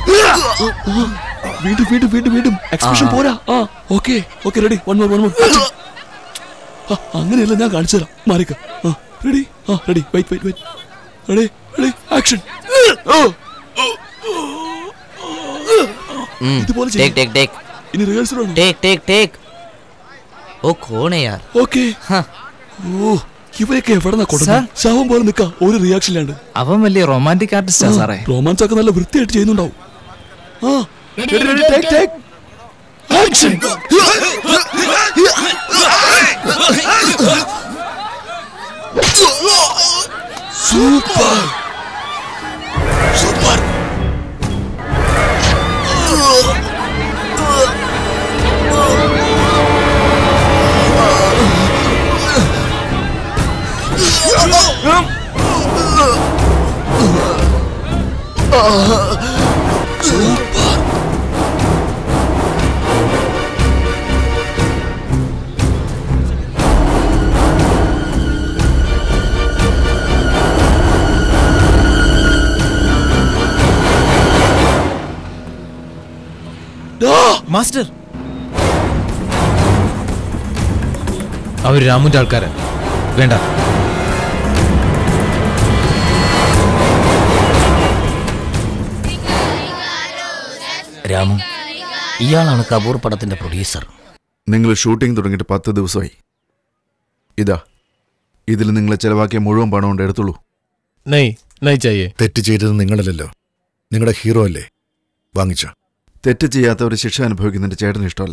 വീണ്ടും വീണ്ടും വീണ്ടും വീണ്ടും എക്സ്പ്രഷൻ ആ. പോരാ ആ okay okay ready one more one more അങ്ങനെയല്ല ഞാൻ കാണിച്ചു തരാം മാറിക്ക ആ റെഡി ആ ready wait wait wait ready ready action ഇതുപോലെ टेक टेक टेक ഇനി റിഹേഴ്സൽ വേണം टेक टेक टेक ओ कौन है यार ഓക്കെ ഓ ഇവയൊക്കെ എവിടെ കൊടുക്കുന്നത് ശവം പോലെ നിക്ക ഒരു റിയാക്ഷൻ ഇല്ലാണ്ട് അവൻ വലിയ റൊമാൻറ്റിക് ആർട്ടിസ്റ്റാ സാറേ റൊമാൻസ് ഒക്കെ നല്ല വൃത്തിയായിട്ട് ചെയ്യുന്നുണ്ടാവും ആ ready, ready, take, take. Action. Super super super master അവർ രാമുന്റെ ആൾക്കാരാ വേണ്ട രാമു ഇയാളാണ് കപൂർ പടത്തിന്റെ പ്രൊഡ്യൂസർ നിങ്ങൾ ഷൂട്ടിംഗ് തുടങ്ങിയിട്ട് പത്ത് ദിവസമായി ഇതാ ഇതിൽ നിങ്ങൾ ചെലവാക്കിയ മുഴുവൻ പണം കൊണ്ട് എടുത്തോളൂ നെയ് നെയ് ചായേ തെറ്റ് ചെയ്തത് നിങ്ങളല്ലല്ലോ നിങ്ങളുടെ ഹീറോ അല്ലേ വാങ്ങിച്ചോ തെറ്റ് ചെയ്യാത്തവർ ശിക്ഷ അനുഭവിക്കുന്നതിന്റെ ചേട്ടന് ഇഷ്ടമല്ല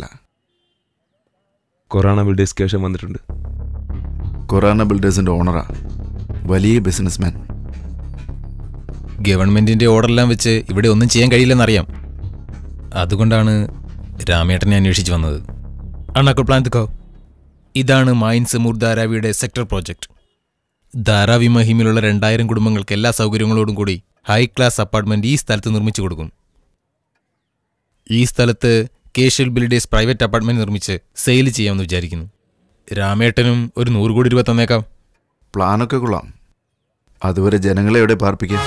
കൊറോണ ബിൽഡേഴ്സ് ശേഷം വന്നിട്ടുണ്ട് കൊറാന ബിൽഡേഴ്സിന്റെ ഓണറാ വലിയ ബിസിനസ്മാൻ ഗവൺമെന്റിന്റെ ഓർഡറെല്ലാം വെച്ച് ഇവിടെ ഒന്നും ചെയ്യാൻ കഴിയില്ലെന്നറിയാം അതുകൊണ്ടാണ് രാമേട്ടനെ അന്വേഷിച്ച് വന്നത് അണ്ണാക്കോ പ്ലാൻ തുക്കോ ഇതാണ് മൈൻസ് മുർ ധാരാവിയുടെ സെക്ടർ പ്രോജക്റ്റ് ധാരാവി മഹിമിലുള്ള രണ്ടായിരം കുടുംബങ്ങൾക്ക് എല്ലാ സൗകര്യങ്ങളോടും കൂടി ഹൈ ക്ലാസ് അപ്പാർട്ട്മെന്റ് ഈ സ്ഥലത്ത് നിർമ്മിച്ചു കൊടുക്കും ഈ സ്ഥലത്ത് കേഷ്യൽ ബിൽഡേഴ്സ് പ്രൈവറ്റ് അപ്പാർട്ട്മെന്റ് നിർമ്മിച്ച് സെയിൽ ചെയ്യാമെന്ന് വിചാരിക്കുന്നു രാമേട്ടനും ഒരു നൂറ് കോടി രൂപ തന്നേക്കാം പ്ലാനൊക്കെ കൊള്ളാം അതുവരെ ജനങ്ങളെ എവിടെ പാർപ്പിക്കാം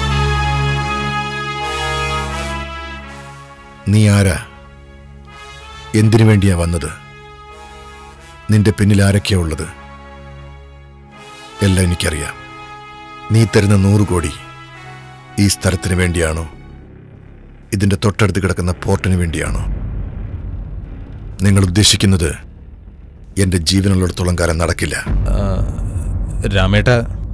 നീ ആരാ എന്തിനു വേണ്ടിയാ വന്നത് നിന്റെ പിന്നിൽ ആരൊക്കെയാ ഉള്ളത് എല്ലാം എനിക്കറിയാം നീ തരുന്ന നൂറ് കോടി ഈ സ്ഥലത്തിന് വേണ്ടിയാണോ ഇതിന്റെ തൊട്ടടുത്ത് കിടക്കുന്ന പോർട്ടിന് വേണ്ടിയാണോ നിങ്ങൾ ഉദ്ദേശിക്കുന്നത് എന്റെ ജീവനുള്ളിടത്തോളം കാലം നടക്കില്ല ആ, രാമേട്ട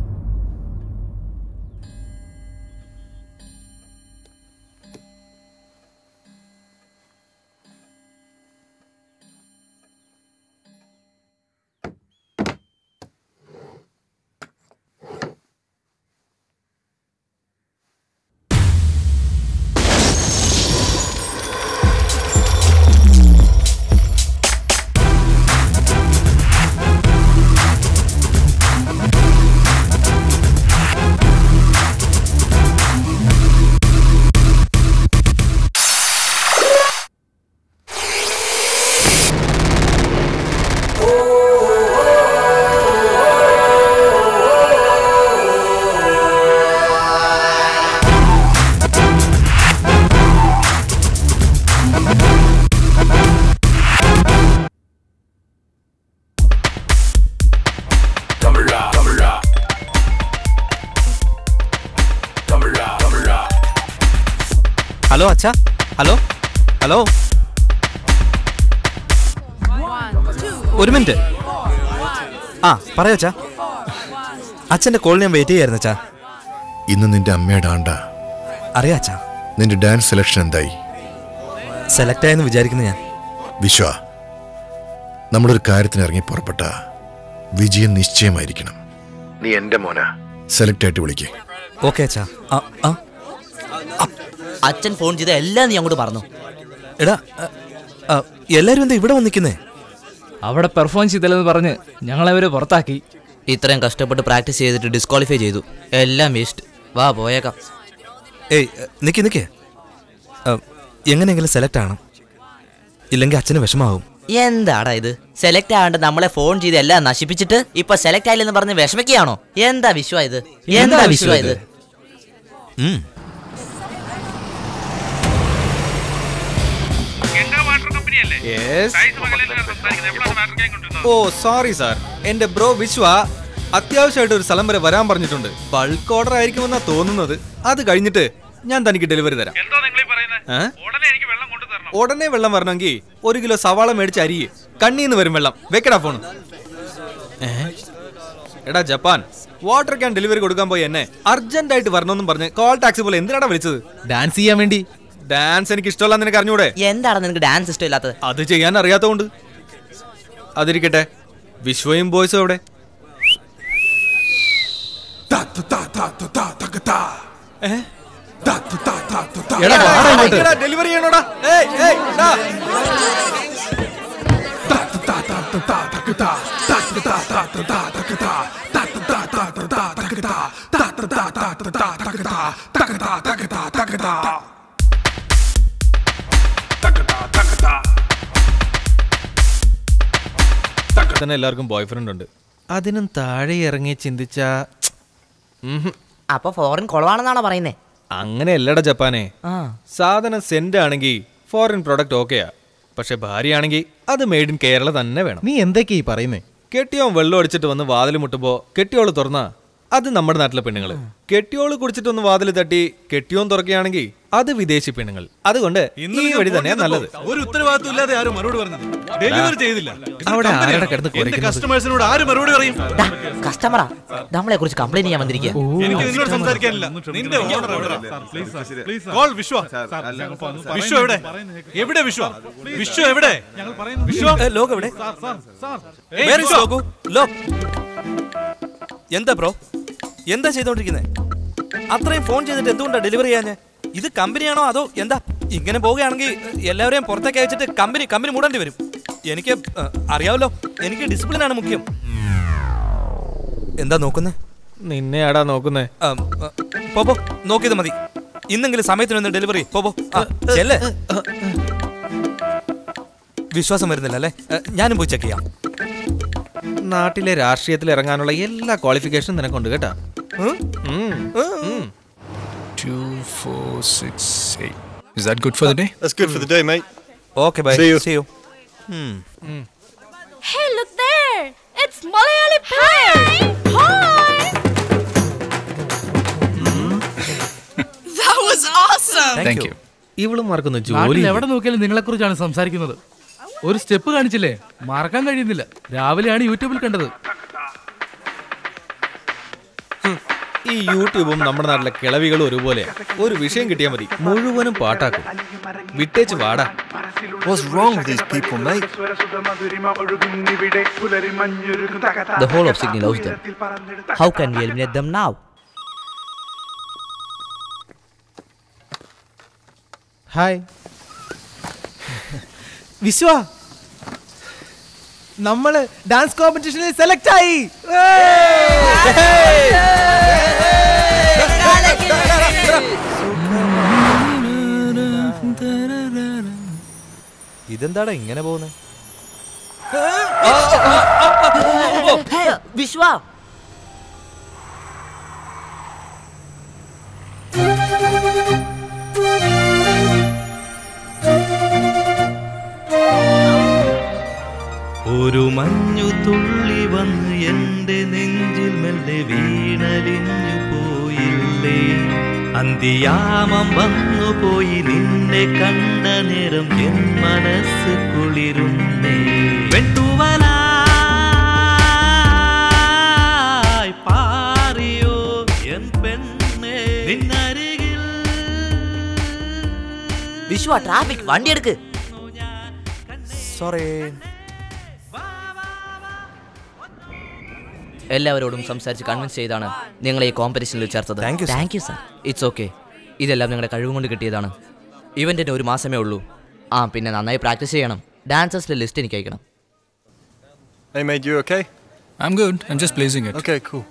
ഹലോ അച്ഛാ ഹലോ ഹലോ ഒരു മിനിറ്റ് ആ പറയോ അച്ഛാ അച്ഛൻ്റെ കോൾ ഞാൻ വെയിറ്റ് ചെയ്യായിരുന്നു അച്ഛാ ഇന്ന് നിന്റെ അമ്മയുടെ ആണ്ട അറിയാം അച്ഛാ നിന്റെ ഡാൻസ് സെലക്ഷൻ എന്തായി സെലക്ട് ആയെന്ന് വിചാരിക്കുന്നു ഞാൻ വിശ്വ നമ്മളൊരു കാര്യത്തിന് ഇറങ്ങി പുറപ്പെട്ട വിജയം നിശ്ചയമായിരിക്കണം നീ എന്റെ മോന സെലക്ട് ആയിട്ട് വിളിക്കേ ഓക്കെ അച്ഛാ ആ ആ അച്ഛൻ ഫോൺ ചെയ്ത എല്ലാം നീ അങ്ങോട്ട് പറഞ്ഞു എടാ ആ, ആ, എല്ലാരും എന്താ ഇവിടെ വന്നിക്കുന്നേ അവിടെ പെർഫോം ചെയ്തില്ലെന്ന് പറഞ്ഞ് ഞങ്ങളവരെ പുറത്താക്കി ഇത്രയും കഷ്ടപ്പെട്ട് പ്രാക്ടീസ് ചെയ്തിട്ട് ഡിസ്ക്വാളിഫൈ ചെയ്തു എല്ലാം വേസ്റ്റ് വാ പോയേക്കാം ഏയ് നിക്ക് നിക്ക് ആ, എങ്ങനെയെങ്കിലും സെലക്ട് ആവണം ഇല്ലെങ്കിൽ അച്ഛന് വിഷമാവും എന്താടാ ഇത് സെലക്ട് ആണ്ട് നമ്മളെ ഫോൺ ചെയ്ത് എല്ലാം നശിപ്പിച്ചിട്ട് ഇപ്പൊ സെലക്ട് ആയില്ലെന്ന് പറഞ്ഞ് വിഷമിക്കുകയാണോ എന്താ വിശ്വ ഇത് എന്താ വിശ്വ ഇത് ഉം. ഓ സോറി സാർ എന്റെ ബ്രോ വിശ്വ അത്യാവശ്യമായിട്ട് ഒരു സ്ഥലം വരെ വരാൻ പറഞ്ഞിട്ടുണ്ട് ബൾക്ക് ഓർഡർ ആയിരിക്കുമെന്നാ തോന്നുന്നത് അത് കഴിഞ്ഞിട്ട് ഞാൻ തനിക്ക് ഡെലിവറി തരാം ഏ? ഉടനെ വെള്ളം വരണമെങ്കിൽ ഒരു കിലോ സവാള മേടിച്ച് അരിയ് കണ്ണീന്ന് വരും വെള്ളം വെക്കടാ ഫോൺ എടാ ജപ്പാൻ വാട്ടർ ക്യാൻ ഡെലിവറി കൊടുക്കാൻ പോയി എന്നെ അർജന്റ് ആയിട്ട് വരണമെന്നും പറഞ്ഞ് കോൾ ടാക്സി പോലെ എന്തിനാടാ വിളിച്ചത് ഡാൻസ് ചെയ്യാൻ വേണ്ടി ഡാൻസ് എനിക്ക് ഇഷ്ടമല്ല നിനക്ക് അറിഞ്ഞൂടെ എന്താണ് നിനക്ക് ഡാൻസ് ഇഷ്ടമില്ലാത്തത് അത് ചെയ്യാൻ അറിയാത്തോണ്ട് അതിരിക്കട്ടെ വിശ്വയും ബോയ്സും എവിടെ ഏ? എടാ, വാടാ ഇങ്ങോട്ട്. ഡെലിവറി ചെയ്യണോടാ ഏയ്, ഏയ്, ഡാ. തന്നെ എല്ലാവർക്കും ബോയ് ഫ്രണ്ട് ഉണ്ട് അതിനും താഴെ ഇറങ്ങി ചിന്തിച്ച അപ്പൊ ഫോറിൻ കൊളവാണെന്നാണോ പറയുന്നേ അങ്ങനെ അല്ലടാ ജപ്പാനെ ആ സാധനം സെന്റ് ആണെങ്കിൽ ഫോറിൻ പ്രൊഡക്റ്റ് ഓക്കെയാ പക്ഷെ ഭാര്യ ആണെങ്കിൽ അത് മെയ്ഡ് ഇൻ കേരള തന്നെ വേണം നീ എന്തൊക്കെയാ ഈ പറയുന്നേ കെട്ടിയോൻ വെള്ളം അടിച്ചിട്ട് വന്ന് വാതിൽ മുട്ടുമ്പോ കെട്ടിയോള് തുറന്നാ അത് നമ്മുടെ നാട്ടിലെ പെണ്ണുങ്ങള് കെട്ടിയോള് കുടിച്ചിട്ട് ഒന്ന് വാതിൽ തട്ടി കെട്ടിയോൻ തുറക്കുകയാണെങ്കിൽ അത് വിദേശി പെണ്ണുങ്ങൾ അതുകൊണ്ട് ഈ വഴി തന്നെ നല്ലത് ഒരു ഉത്തരവാദിത്വം ഇല്ലാതെ ആരും മറുപടി പറഞ്ഞത് ഡെലിവറി ചെയ്തില്ല അവിടെ ആരുടെ കിടന്ന് കുരയ്ക്കുന്നത്? കസ്റ്റമേഴ്സിനോട് ആര് മറുപടി പറയും കസ്റ്റമറാ നമ്മളെ കുറിച്ച് കംപ്ലൈന്റ് ചെയ്യാൻ വന്നിരിക്കുക എനിക്ക് നിന്നോട് സംസാരിക്കാനില്ല നിന്റെ ഓണർ എവിടെ കോൾ വിശ്വ വിശ്വ എവിടെ എവിടെ വിശ്വ വിശ്വ എവിടെ വിശ്വ ഏ, ലോകം എവിടെ ഏയ്, Where is വിശ്വ. ലോകു? ലോ എന്താ ബ്രോ എന്താ ചെയ്തോണ്ടിരിക്കുന്നത് അത്രയും ഫോൺ ചെയ്തിട്ട് എന്തുകൊണ്ടാ ഡെലിവറി ചെയ്യാഞ്ഞ് ഇത് കമ്പനിയാണോ അതോ എന്താ ഇങ്ങനെ പോവുകയാണെങ്കിൽ എല്ലാവരെയും പുറത്തേക്ക് അയച്ചിട്ട് കമ്പനി കമ്പനി മൂടേണ്ടി വരും എനിക്ക് ഏ, അറിയാമല്ലോ എനിക്ക് ഡിസിപ്ലിൻ ആണ് മുഖ്യം എന്താ നോക്കുന്നേ നിന്നെ ആടാ നോക്കുന്നേ പോ പോ നോക്കിയത് മതി ഇന്നെങ്കിലും സമയത്തിനൊന്ന് ഡെലിവറി പോ പോ ആ, ചെല്ല് വിശ്വാസം വരുന്നില്ല അല്ലേ ഏ, ഞാനും പോയി ചെക്ക് ചെയ്യാം നാട്ടിലെ രാഷ്ട്രീയത്തിൽ ഇറങ്ങാനുള്ള എല്ലാ ക്വാളിഫിക്കേഷനും നിനക്കുണ്ട് കേട്ടാ ഉം? ഉം. ഉം. Two, four, six, eight. Is that good for the day? That's good for the day, mate. Okay, bye. See you. See you. Hey, look there! It's Malayali Pie! Hi! that was awesome! Thank you. ഇവളും മാർക്കൊന്ന് ജോലി നാട്ടിൽ എവിടെ നോക്കിയാലും നിങ്ങളെ കുറിച്ചാണ് സംസാരിക്കുന്നത് ഒരു step കാണിച്ചില്ലേ മറക്കാൻ കഴിയുന്നില്ല രാവിലെയാണ് യൂട്യൂബിൽ കണ്ടത് ഈ യൂട്യൂബും നമ്മുടെ നാട്ടിലെ കിളവികളും ഒരുപോലെ ഒരു വിഷയം കിട്ടിയാൽ മതി മുഴുവനും പാട്ടാക്കും വിട്ടേച്ച് വാടാ What's wrong with these people, mate? The whole of Sydney loves them. How can we eliminate them now? Hi Vishwa നമ്മള് ഡാൻസ് കോമ്പറ്റീഷനിൽ സെലക്ട് ആയി ഇതെന്താടാ ഇങ്ങനെ പോകുന്നത് Hey, വിശ്വ ഒരു മഞ്ഞു തുള്ളി വന്ന് എന്റെ നെഞ്ചിൽ മെല്ലെ വീണലിഞ്ഞു പോയില്ലേ അന്തിയാമം വന്നു പോയി നിന്നെ കണ്ട നേരം എൻ മനസ്സ് കുളിരുന്നേ വെട്ടുവലായി പാറിയോ എൻ പെണ്ണെ നിന്നരികിൽ വിശ്വ ട്രാഫിക് വണ്ടി എടുക്ക് സോറി എല്ലാവരോടും സംസാരിച്ച് കൺവിൻസ് ചെയ്താണ് നിങ്ങളെ ഈ കോമ്പറ്റീഷനിൽ ചേർത്തത് Thank you, sir. Thank you sir it's okay ഇതെല്ലാം നിങ്ങളുടെ കഴിവ് കൊണ്ട് കിട്ടിയതാണ് ഇവന്റിന് ഒരു മാസമേ ഉള്ളൂ ആ പിന്നെ നന്നായി പ്രാക്ടീസ് ചെയ്യണം ഡാൻസേഴ്സിലെ ലിസ്റ്റ് എനിക്ക് അയക്കണം Hey, mate, you okay? I'm good. I'm just blazing it. Okay, cool.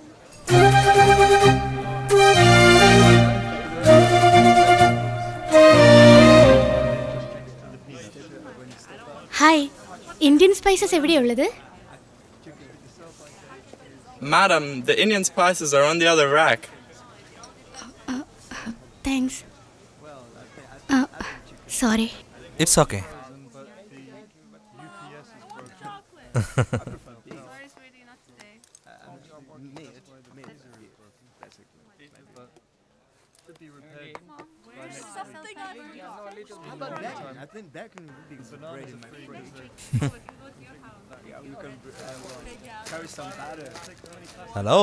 Hi Indian spices എവിടെയുള്ളത് Madam, the Indian spices are on the other rack. Thanks sorry it's okay hello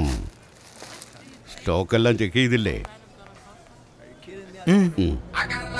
സ്റ്റോക്കെല്ലാം check ചെയ്തില്ലേ ഉം.